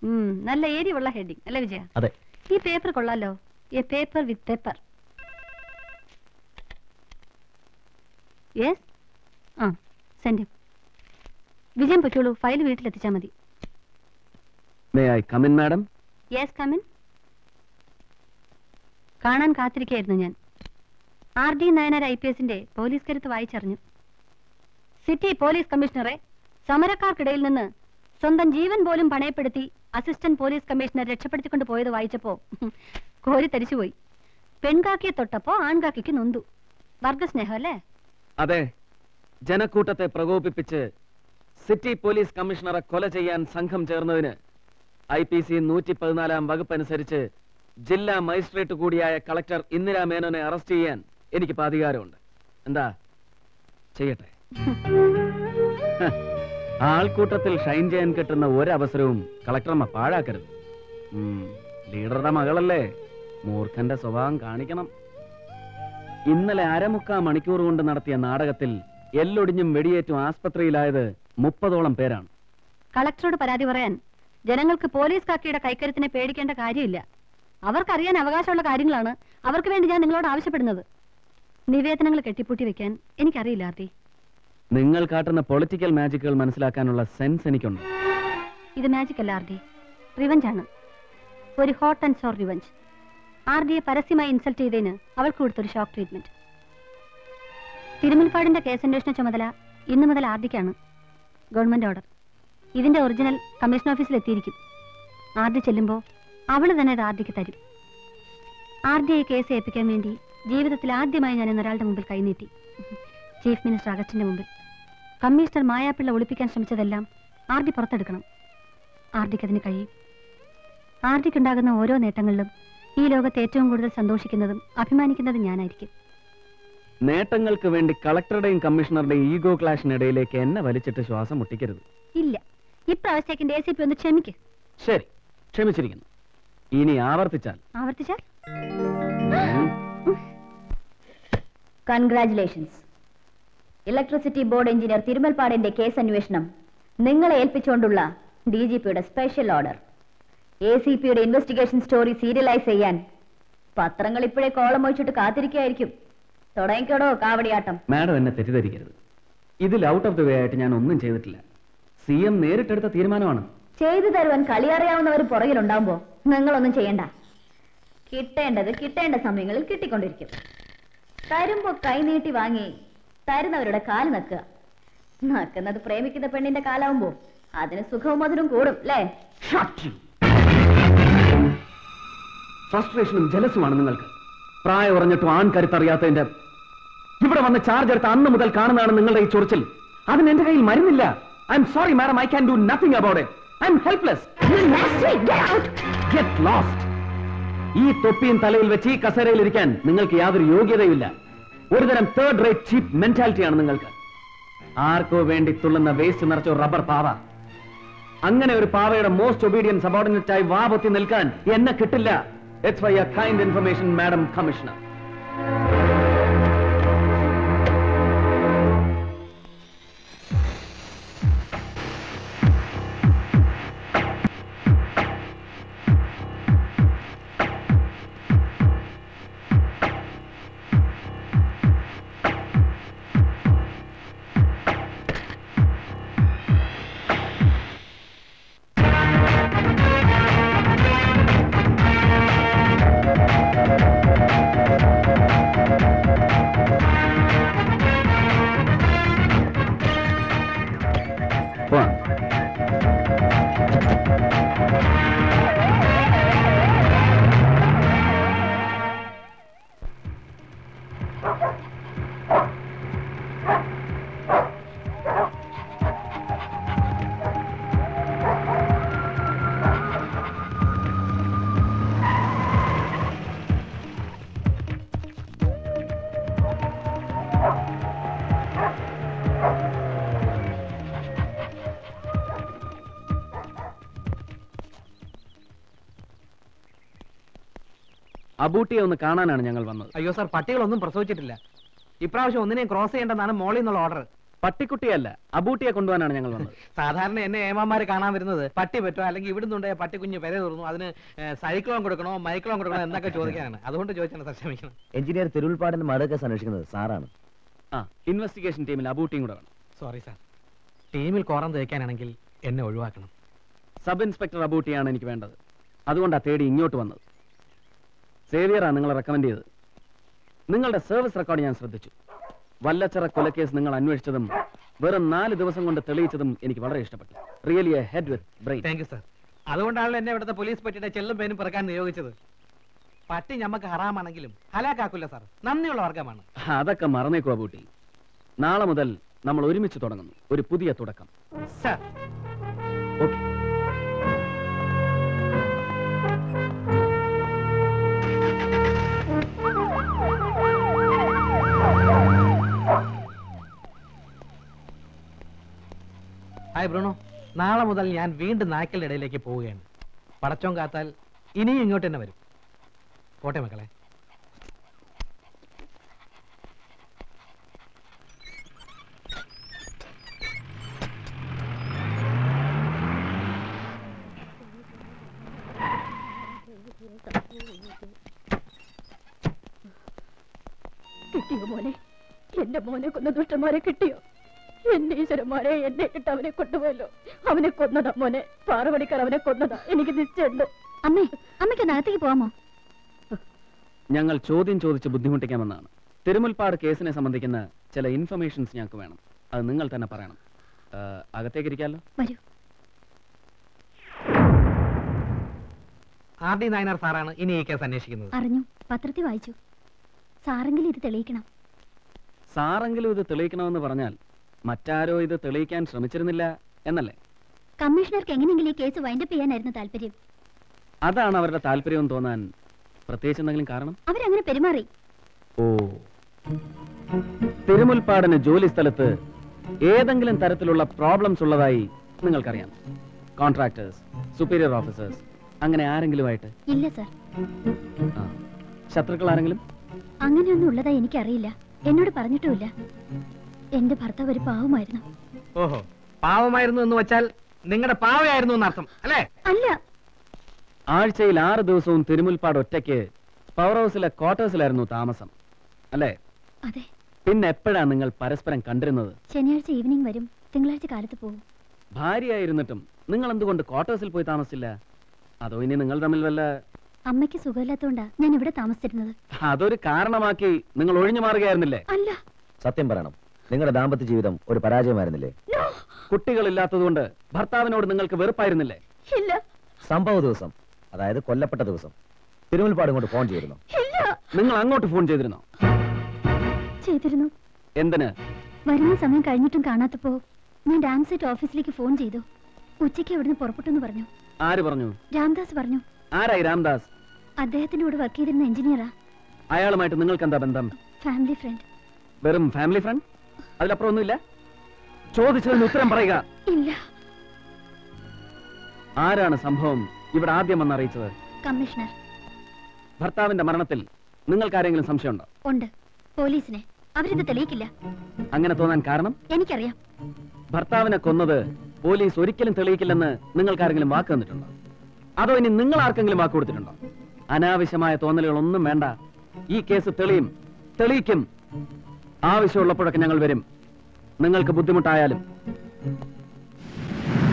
ഉം, നല്ല എരിവുള്ള ഹെഡിങ് അല്ലേ വിജയ അതെ ഈ പേപ്പർ കൊള്ളാലോ A paper with paper yes ആ സെൻഡ് വിജയൻ പൊയ്ക്കോളൂ ഫയൽ വീട്ടിലെത്തിച്ചാൽ മതി may I come in madam yes come in കാണാൻ കാത്തിരിക്കായിരുന്നു ഞാൻ R D Nayanar I P എസിന്റെ പോലീസ് കരുത്ത് വായിച്ചറിഞ്ഞു സിറ്റി പോലീസ് കമ്മീഷണറെ സമരക്കാർക്കിടയിൽ നിന്ന് സ്വന്തം ജീവൻ പോലും പണയപ്പെടുത്തി അസിസ്റ്റന്റ് പോലീസ് കമ്മീഷണർ രക്ഷപ്പെടുത്തിക്കൊണ്ട് പോയത് വായിച്ചപ്പോ കോരി തരിച്ചുപോയി പെൺകാക്കിയെ തൊട്ടപ്പോ ആൺകാക്കിക്ക് നൊന്തു വർഗസ്നേഹം അല്ലേ അതെ ജനക്കൂട്ടത്തെ പ്രകോപിപ്പിച്ച് സിറ്റി പോലീസ് കമ്മീഷണറെ കൊല ചെയ്യാൻ സംഘം ചേർന്നതിന് ഐ പി സി നൂറ്റി പതിനാലാം വകുപ്പ് അനുസരിച്ച് ജില്ലാ മജിസ്ട്രേറ്റ് കൂടിയായ കളക്ടർ ഇന്ദിരാ മേനോനെ അറസ്റ്റ് ചെയ്യാൻ എനിക്കിപ്പോ അധികാരമുണ്ട് എന്താ ചെയ്യട്ടെ ഹ, ആൾക്കൂട്ടത്തിൽ ഷൈൻ ചെയ്യാൻ കിട്ടുന്ന ഒരവസരവും കളക്ടർമ്മ പാഴാക്കരുത് ഉം, ലീഡറുടെ മകളല്ലേ മൂർഖന്റെ സ്വഭാവം കാണിക്കണം ഇന്നലെ അരമുക്കാ മണിക്കൂർ കൊണ്ട് നടത്തിയ നാടകത്തിൽ എല്ലൊടിഞ്ഞും വെടിയേറ്റും ആസ്പത്രിയിലായത് മുപ്പതോളം പേരാണ് കളക്ടറോട് പരാതി പറയാൻ ജനങ്ങൾക്ക് പോലീസ് കാക്കിയുടെ കൈക്കരുത്തിനെ പേടിക്കേണ്ട കാര്യമില്ല അവർക്കറിയാൻ അവകാശമുള്ള കാര്യങ്ങളാണ് അവർക്ക് വേണ്ടി ഞാൻ നിങ്ങളോട് ആവശ്യപ്പെടുന്നത് നിവേദനങ്ങൾ കെട്ടിപ്പൂട്ടി വെക്കാൻ എനിക്കറിയില്ല ആർത്തി നിങ്ങൾ കാട്ടുന്ന പൊളിറ്റിക്കൽ മാജിക്കുകൾ മനസ്സിലാക്കാനുള്ള സെൻസ് എനിക്കുണ്ട് ഇത് മാജിക് അല്ല ആർ ഡി റിവഞ്ച് ആണ് ഒരു hot and sour revenge R ഡിയെ പരസ്യമായി ഇൻസൾട്ട് ചെയ്തതിന് അവൾക്ക് കൊടുത്തൊരു ഷോക്ക് ട്രീറ്റ്മെന്റ് തിരുമുൽപ്പാടിന്റെ കേസന്വേഷണ ചുമതല ഇന്നു മുതൽ ആർ ഡിക്കാണ് ഗവൺമെന്റ് ഓർഡർ ഇതിന്റെ ഒറിജിനൽ കമ്മീഷൻ ഓഫീസിൽ എത്തിയിരിക്കും ആർ ഡി ചെല്ലുമ്പോൾ അവള് തന്നെ ഇത് ആർ ഡിക്ക് തരും ആർ ഡി ഐ കേസ് ഏൽപ്പിക്കാൻ വേണ്ടി ജീവിതത്തിൽ ആദ്യമായി ഞാൻ ഇന്നൊരാളുടെ മുമ്പിൽ കൈനീട്ടി ചീഫ് മിനിസ്റ്റർ അഗസ്റ്റിന്റെ മുമ്പിൽ കമ്മീഷണർ മായാപ്പിള്ള ഒളിപ്പിക്കാൻ ശ്രമിച്ചതെല്ലാം ആർ ഡി പുറത്തെടുക്കണം ആർ ഡിക്ക് അതിന് കഴിയും ആർ ഡിക്ക് ഉണ്ടാകുന്ന ഓരോ നേട്ടങ്ങളിലും ഈ ലോകത്ത് ഏറ്റവും കൂടുതൽ സന്തോഷിക്കുന്നതും അഭിമാനിക്കുന്നതും ഞാനായിരിക്കും നേട്ടങ്ങൾക്ക് വേണ്ടി കളക്ടറുടെയും കമ്മീഷണറുടെയും ഈഗോ ക്ലാഷിനിടയിലേക്ക് എന്നെ വലിച്ചിട്ട് ശ്വാസം മുട്ടിക്കരുത് ഇല്ല ഇപ്രാവശ്യത്തേക്ക് എ സി പി ഒന്ന് ക്ഷമിക്ക് ശരി ക്ഷമിച്ചിരിക്കുന്നു ഇനി ആവർത്തിച്ചാൽ ആവർത്തിച്ചാൽ ഉം, കൺഗ്രാറ്റുലേഷൻസ് ഇലക്ട്രിസിറ്റി ബോർഡ് എഞ്ചിനീയർ തിരുമൽപ്പാടിന്റെ കേസ് അന്വേഷണം നിങ്ങളെ ഏൽപ്പിച്ചുകൊണ്ടുള്ള ഡി ജി പിയുടെ സ്പെഷ്യൽ ഓർഡർ എ സി പിയുടെ ഇൻവെസ്റ്റിഗേഷൻ സ്റ്റോറി സീരിയലൈസ് ചെയ്യാൻ പത്രങ്ങൾ ഇപ്പോഴേ കോളം ഒഴിച്ചിട്ട് കാത്തിരിക്കുകയായിരിക്കും തുടങ്ങിക്കോടോ കാവടിയാട്ടം മാഡം എന്നെ തെറ്റിദ്ധരിക്കരുത് ഇതിൽ ഔട്ട് ഓഫ് ദി വേ ആയിട്ട് ഞാൻ ഒന്നും ചെയ്തിട്ടില്ല സി എം നേരിട്ടെടുത്ത തീരുമാനമാണ് ചെയ്തു തരുവാൻ കളിയറിയാവുന്നവർ പുറകിലുണ്ടാവുമ്പോ നിങ്ങളൊന്നും ചെയ്യണ്ട കിട്ടേണ്ടത് കിട്ടേണ്ട സമയങ്ങളിൽ കിട്ടിക്കൊണ്ടിരിക്കും തരുമ്പോ കൈനീട്ടി വാങ്ങി തരുന്നവരുടെ കാല് നക്കുക നക്കുന്നത് പ്രേമിക്കുന്ന പെണ്ണിന്റെ കാലാവുമ്പോ അതിന് സുഖവും മധുരം കൂടും അല്ലേ ഫ്രസ്ട്രേഷനും ജലസുമാണ് നിങ്ങൾക്ക് പ്രായം ഉറഞ്ഞിട്ടും ആൺകരുത്തറിയാത്തതിന്റെ ഇവിടെ വന്ന് ചാർജ് എടുത്ത അന്ന് മുതൽ കാണുന്നതാണ് നിങ്ങളുടെ ഈ ചൊറിച്ചിൽ അതിന് എന്റെ കയ്യിൽ മരുന്നില്ല I'm sorry madam I can do nothing about it I'm helpless get lost ഈ തൊപ്പിയും തലയിൽ വെച്ച് ഈ കസേരയിൽ ഇരിക്കാൻ നിങ്ങൾക്ക് യാതൊരു യോഗ്യതയുമില്ല ഒരുതരം തേർഡ് റേറ്റ് ചീപ്പ് മെന്റാലിറ്റിയാണ് നിങ്ങൾക്ക് ആർക്കോ വേണ്ടി തുള്ളുന്ന വേസ്റ്റ് നിറച്ച ഒരു റബ്ബർ പാവ അങ്ങനെ ഒരു പാവയുടെ മോസ്റ്റ് ഒബീഡിയൻ സബോർഡിനേറ്റ് ആയി വാ പൊത്തി നിൽക്കാൻ എന്നെ കിട്ടില്ല it's why a kind information madam commissioner പോവാം അബൂട്ടിയെ ഒന്ന് കാണാനാണ് ഞങ്ങൾ വന്നത് അയ്യോ സാർ പട്ടികളൊന്നും പ്രസവിച്ചിട്ടില്ല ഇപ്രാവശ്യം ഒന്നിനെയും ക്രോസ് ചെയ്യേണ്ടെന്നാണ് മോളിൽ നിന്നുള്ള ഓർഡർ പട്ടിക്കുട്ടിയല്ല അബൂട്ടിയെ കൊണ്ടുപോകാനാണ് ഞങ്ങൾ വന്നത് സാധാരണ എന്നെ ഏമാമാര് കാണാൻ വരുന്നത് പട്ടി പറ്റോ അല്ലെങ്കിൽ ഇവിടുന്നുണ്ട് പട്ടി കുഞ്ഞ് പെര തുറന്നു അതിന് സൈക്ലോൺ കൊടുക്കണോ മൈക്ലോൺ കൊടുക്കണോ എന്നൊക്കെ ചോദിക്കാനാണ് അതുകൊണ്ട് ചോദിച്ചാണ് സാർ ക്ഷമിക്കണം എഞ്ചിനീയർ തിരുവുൽപ്പാടിന്റെ മർഡർ കേസ് അന്വേഷിക്കുന്നത് സാറാണ് ആ ഇൻവെസ്റ്റിഗേഷൻ ടീമിൽ അബൂട്ടിയും കൂടെ വേണം സോറി സാർ ടീമിൽ കോറം തേക്കാനാണെങ്കിൽ എന്നെ ഒഴിവാക്കണം സബ് ഇൻസ്പെക്ടർ അബൂട്ടിയാണ് എനിക്ക് വേണ്ടത് അതുകൊണ്ടാണ് തേടി ഇങ്ങോട്ട് വന്നത് സേവിയറാണ് നിങ്ങളെ റെക്കമെൻഡ് ചെയ്തത് നിങ്ങളുടെ സർവീസ് റെക്കോർഡ് ഞാൻ ശ്രദ്ധിച്ചു വല്ലച്ചറ കൊലക്കേസ് നിങ്ങൾ അന്വേഷിച്ചതും വെറും നാല് ദിവസം കൊണ്ട് തെളിയിച്ചതും എനിക്ക് വളരെ ഇഷ്ടപ്പെട്ടു really a head with brain thank you sir അതുകൊണ്ടാണല്ലോ എന്നെ ഇവിടുത്തെ പോലീസ് പറ്റിയുടെ ചെല്ലും പേനും പിറക്കാൻ നിയോഗിച്ചത് പട്ടി ഞമ്മക്ക് ഹറാമാണെങ്കിലും ഹലാക്കാക്കില്ല സാർ നന്ദിയുള്ള വർഗമാണ് അതൊക്കെ മറന്നേക്കോ അബൂട്ടി നാളെ മുതൽ നമ്മൾ ഒരുമിച്ച് തുടങ്ങുന്നു ഒരു പുതിയ തുടക്കം സാർ ഓക്കെ ഹായ് ബ്രൂണോ നാളെ മുതൽ ഞാൻ വീണ്ടും നായ്ക്കളുടെ ഇടയിലേക്ക് പോവുകയാണ് പടച്ചോൻ കാത്താൽ ഇനിയും ഇങ്ങോട്ട് തന്നെ വരും പോട്ടെ മക്കളെ കിട്ടിയോ മോനെ എന്റെ മോനെ കൊന്ന ദുഷ്ടന്മാരെ കിട്ടിയോ എന്റെ ഈശ്വരന്മാരെ എന്നെ ഇട്ട് അവനെ കൊണ്ടുപോയല്ലോ അവനെ കൊന്നതാ മോനെ പാറമണിക്കാർ അവനെ കൊന്നതാ എനിക്ക് നിശ്ചയുണ്ട് അമ്മേ അമ്മയ്ക്ക് അകത്തേക്ക് പോവാമോ ഞങ്ങൾ ചോദ്യം ചോദിച്ച് ബുദ്ധിമുട്ടിക്കാമെന്നാണ് തിരുമുൽപ്പാട് കേസിനെ സംബന്ധിക്കുന്ന ചില ഇൻഫർമേഷൻസ് ഞങ്ങൾക്ക് വേണം അത് നിങ്ങൾ തന്നെ പറയണം ആ, അകത്തേക്ക് ഇരിക്കാമല്ലോ വരൂ ആർ ഡി നായനാർ സാറാണ് ഇനി ഈ കേസ് അന്വേഷിക്കുന്നത് അറിഞ്ഞു പത്രത്തിൽ വായിച്ചു സാറെങ്കിലും ഇത് തെളിയിക്കണം സാറെങ്കിലും ഇത് തെളിയിക്കണമെന്ന് പറഞ്ഞാൽ മറ്റാരോ ഇത് തെളിയിക്കാൻ ശ്രമിച്ചിരുന്നില്ല എന്നല്ലേ കമ്മീഷണർക്ക് എങ്ങനെയെങ്കിലും ഈ കേസ് വൈൻഡപ്പ് ചെയ്യാനായിരുന്നു താല്പര്യം അതാണ് അവരുടെ താല്പര്യം തോന്നാൻ പ്രത്യേകിച്ച് എന്തെങ്കിലും കാരണം അവരങ്ങനെ പെരുമാറി ഓ തിരുമുൽപ്പാടിന് ജോലി സ്ഥലത്ത് ഏതെങ്കിലും തരത്തിലുള്ള പ്രോബ്ലംസ് ഉള്ളതായി നിങ്ങൾക്കറിയാം കോൺട്രാക്ടേഴ്സ് സുപ്പീരിയർ ഓഫീസേഴ്സ് അങ്ങനെ ആരെങ്കിലും ആയിട്ട് ഇല്ല സർ ആ. ശത്രുക്കൾ ആരെങ്കിലും അങ്ങനെയൊന്നും ഉള്ളതായി എനിക്കറിയില്ല എന്നോട് പറഞ്ഞിട്ടുമില്ല എന്റെ ഭർത്താവ് ഒരു പാവമായിരുന്നു ഓഹോ പാവമായിരുന്നു എന്ന് വെച്ചാൽ നിങ്ങളുടെ പാവയായിരുന്നു എന്നർത്ഥം അല്ലേ അല്ല ആഴ്ചയിൽ ആറ് ദിവസവും തിരുമുൽപ്പാട് ഒറ്റയ്ക്ക് പവർ ഹൗസിലെ ക്വാർട്ടേഴ്സിലായിരുന്നു താമസം അല്ലേ അതെ പിന്നെ എപ്പോഴാ നിങ്ങൾ പരസ്പരം കണ്ടിരുന്നത് ശനിയാഴ്ച ഈവനിങ് വരും തിങ്കളാഴ്ച കാലത്ത് പോകും ഭാര്യയായിരുന്നിട്ടും നിങ്ങൾ എന്തുകൊണ്ട് ക്വാർട്ടേഴ്സിൽ പോയി താമസിച്ചില്ല അതോ ഇനി നിങ്ങൾ തമ്മിൽ വല്ല അമ്മയ്ക്ക് സുഖമില്ലാത്തോണ്ടാ ഞാൻ ഇവിടെ താമസിച്ചിരുന്നത് അതൊരു കാരണമാക്കി നിങ്ങൾ ഒഴിഞ്ഞു മാറുകയായിരുന്നില്ലേ അല്ല സത്യം പറയണം നിങ്ങളുടെ ദാമ്പത്യ ജീവിതം ഒരു പരാജയമായിരുന്നില്ലേ കുട്ടികളില്ലാത്തതുകൊണ്ട് ഭർത്താവിനോട് നിങ്ങൾക്ക് വെറുപ്പായിരുന്നില്ലേ ഇല്ല സംഭവ ദിവസം അതായത് കൊല്ലപ്പെട്ട ദിവസം തിരുമുൽപ്പാട് കൊണ്ട് ഫോൺ ചെയ്തിരുന്നു ഇല്ല നിങ്ങൾ അങ്ങോട്ട് ഫോൺ ചെയ്തിരുന്നോ ചെയ്തിരുന്നു എന്തിന് വരുന്ന സമയം കഴിഞ്ഞിട്ടും കാണാത്തപ്പോ ഞാൻ ഡാംസെറ്റ് ഓഫീസിലേക്ക് ഫോൺ ചെയ്തു ഉച്ചയ്ക്ക് അവിടുന്ന് പുറപ്പെട്ടെന്ന് പറഞ്ഞു ആര് പറഞ്ഞു രാംദാസ് പറഞ്ഞു ആരായി രാംദാസ് അദ്ദേഹത്തിന്റെ കൂടെ വർക്ക് ചെയ്തിരുന്ന എഞ്ചിനീയറാ അയാളുമായിട്ട് നിങ്ങൾക്ക് എന്താ ബന്ധം ഫാമിലി ഫ്രണ്ട് വെറും ഫാമിലി ഫ്രണ്ട് അതിലപ്പുറം ഒന്നുമില്ല ചോദിച്ചതിന് ഉത്തരം പറയുക ഇല്ല ആരാണ് സംഭവം ഇവിടെ ആദ്യം വന്ന് അറിയിച്ചത് കമ്മീഷണർ ഭർത്താവിന്റെ മരണത്തിൽ നിങ്ങൾക്ക് ആരെങ്കിലും സംശയമുണ്ടോ ഉണ്ട് പോലീസിനെ അവരിത് തെളിയിക്കില്ല അങ്ങനെ തോന്നാൻ കാരണം എനിക്കറിയാം ഭർത്താവിനെ കൊന്നത് പോലീസ് ഒരിക്കലും തെളിയിക്കില്ലെന്ന് നിങ്ങൾക്ക് ആരെങ്കിലും വാക്ക് തന്നിട്ടുണ്ടോ അതോ ഇനി നിങ്ങൾ ആർക്കെങ്കിലും വാക്ക് കൊടുത്തിട്ടുണ്ടോ അനാവശ്യമായ തോന്നലുകളൊന്നും വേണ്ട ഈ കേസ് തെളിയും തെളിയിക്കും ആവശ്യമുള്ളപ്പോഴൊക്കെ ഞങ്ങൾ വരും നിങ്ങൾക്ക് ബുദ്ധിമുട്ടായാലും